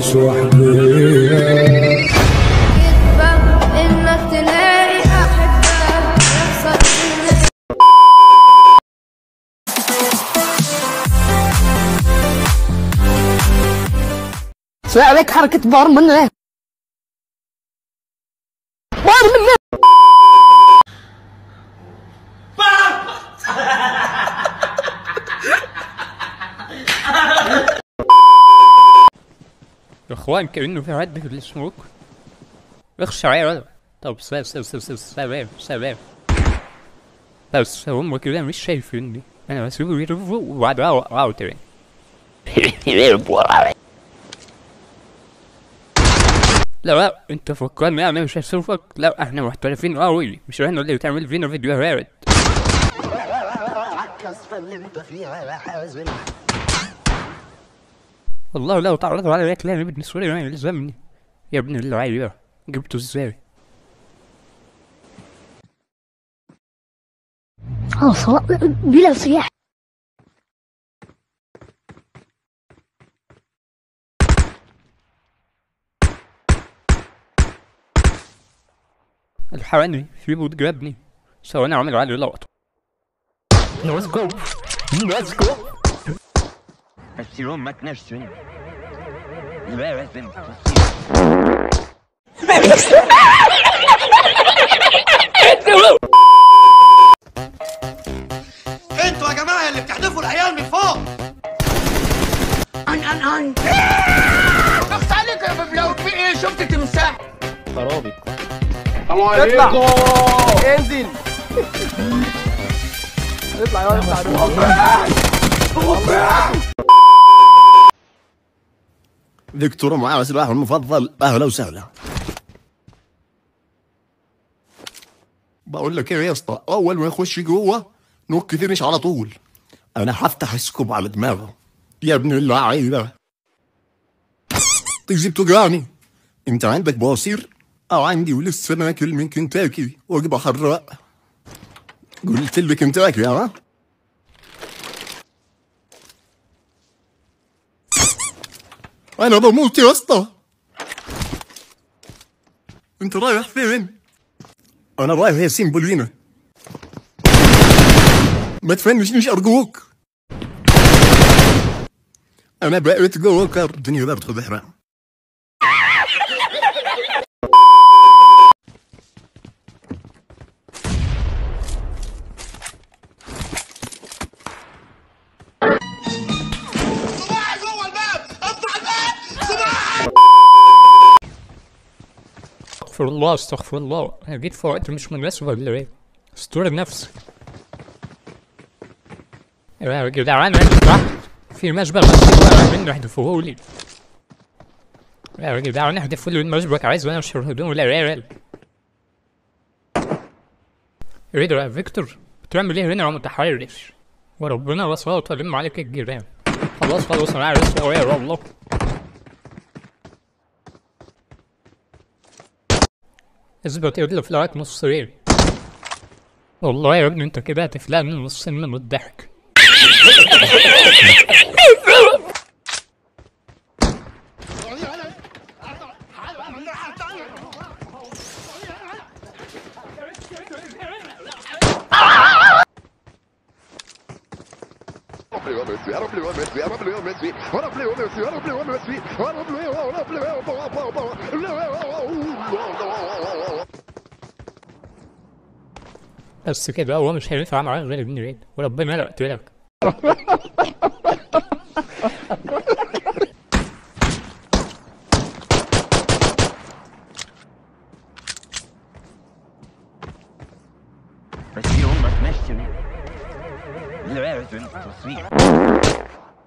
عايش وحدي كذبة انك تلاقي احبة يخسر منك سواء عليك حركة بار منه بار منه يا اخوان كأنه في حد في السموك اخشى عليا ولا طب سلام سلام سلام سلام سلام سلام بس هم كده مش شايفيني انا بسيبه يرفوا وبعدها اوقعوا تاني لا لا انت فكرني يعني مش هشوفك لا احنا محترفين قوي مش احنا اللي بتعمل فينا فيديوهات والله لو تعرضوا على كلام ابن سوري ما يلزمني يا ابن اللعيب يا جبته ازاي اه صلاة بلا صياح الحقني في بود جابني ثواني عامل علي لقطه Let's go Let's go Assurons maintenant je suis. Ouais, ouais, c'est انتوا يا جماعه اللي بتحدفوا العيال من فوق ضغط عليك يا ببلاوي في ايه شفت تمساح اطلع انزل اطلع يا اطلع دكتور معاه سلاحه المفضل اهلا وسهلا بقول لك ايه يا اسطى اول ما يخش جوه نوك كتيرش على طول انا هفتح السكوب على دماغه يا ابن اللعيبه تيجي بتوجعني انت عندك بواسير او عندي ولسه ماكل من كنتاكي وجبه حراق قلت لي كنتاكي ها انا بموت يا اسطى انت رايح فين انا رايح ياسين بولينا ما تفنشنيش ارجوك انا بقيت جوكر الدنيا بقت بحرام استغفر الله استغفر الله انا جيت في وقت مش مناسب ولا ايه استر نفسك يا جدعان انا تحت في مشبك بس واقع منه احذفوه لي يا جدعان احذفوا لي المشبك عايز وانا اشهر هدوم ولا ريال ايه ده يا فيكتور بتعمل ايه هنا يا متحرش وربنا بساط الم عليك الجيران خلاص خلاص انا عارف يا والله اثبت يقول له فلاك نص ريل والله يا ابني انت كده هتفلقني نصين من الضحك بس كده هو مش هينفع معاه غير ابن ريل وربنا لا لك Assurons maintenant je suis. Ouais, ouais, je suis.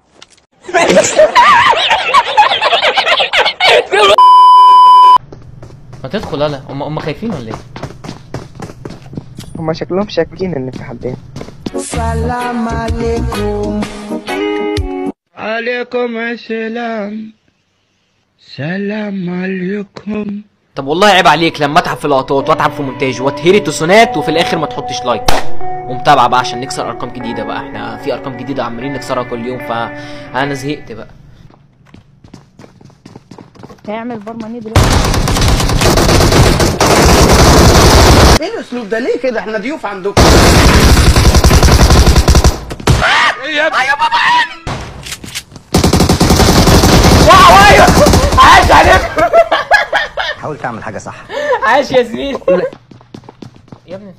ما تدخل يلا هم هم خايفين ولا ايه؟ هما شكلهم شاكين ان في حدين عليكم السلام سلام عليكم طب والله عيب عليك لما اتعب في لقطات واتعب في مونتاج واتهري تسونات وفي الاخر ما تحطش لايك ومتابعه بقى عشان نكسر ارقام جديده بقى احنا في ارقام جديده عمالين نكسرها كل يوم فانا زهقت بقى هيعمل برماني دلوقتي ايه الاسلوب ده ليه كده احنا ضيوف عندكم عاش عليك حاول تعمل حاجة صح عاش يا زميل يا ابني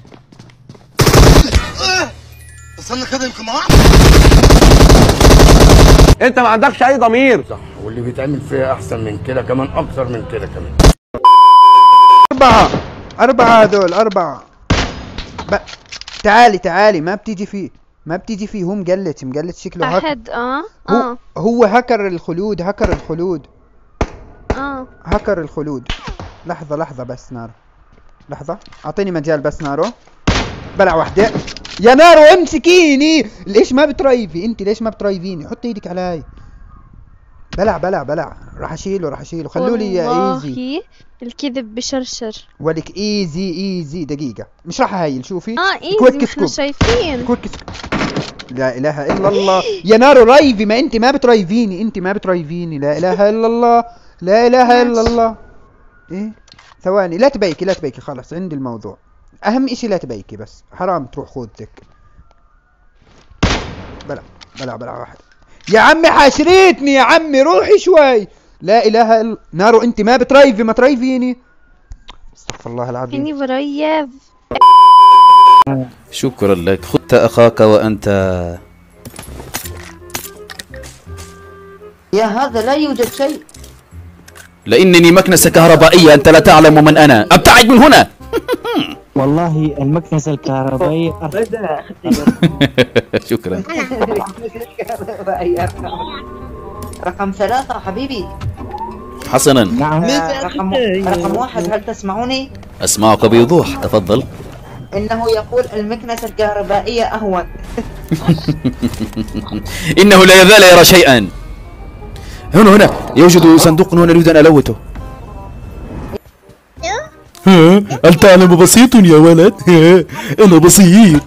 انت ما عندكش اي ضمير واللي بيتعمل فيها احسن من كده كمان اكتر من كده كمان أربعة أربعة هذول أربعة ب... تعالي تعالي ما بتيجي فيه ما بتيجي فيه هو مقلت مقلت شكله هك... أحد اه هو اه هو هكر الخلود هكر الخلود اه هكر الخلود لحظة لحظة بس نارو لحظة أعطيني مجال بس نارو بلع واحدة يا نارو امسكيني ليش ما بتريفي انت ليش ما بتريفيني حط ايدك علي بلع بلع بلع راح اشيله راح اشيله خلوا لي يا ايزي والله الكذب بشرشر ولك ايزي ايزي دقيقة مش راح هايل شوفي اه ايزي كويك احنا سكوب شايفين كويك سكوب لا اله الا الله يا نارو رايفي ما انت ما بتريفيني انت ما بتريفيني لا اله الا الله لا اله الا الله ايه ثواني لا تبيكي لا تبيكي خلاص عندي الموضوع اهم اشي لا تبيكي بس حرام تروح خوذتك بلع بلع بلع واحد يا عمي حاشريتني يا عمي روحي شوي لا اله الا نارو انت ما بتريفي ما تريفيني استغفر الله العظيم اني بريف شكرا لك خذت أخاك وأنت يا هذا لا يوجد شيء لأنني مكنسة كهربائية أنت لا تعلم من أنا أبتعد من هنا والله المكنسة الكهربائية شكرا رقم ثلاثة حبيبي حسنا نعم رقم, رقم واحد هل تسمعوني؟ أسمعك بوضوح تفضل إنه يقول المكنسة الكهربائية أهون إنه لا يزال يرى شيئا هنا هنا يوجد صندوق هنا أريد أن ألوته ها هل تعلم بسيط يا ولد ها أنا بسيط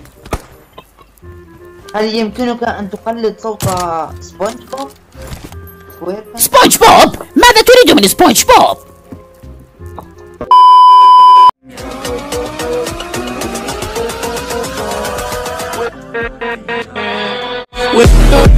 هل يمكنك أن تقلد صوت سبونج بوب؟ سكوير سبونج بوب ماذا تريد من سبونج بوب with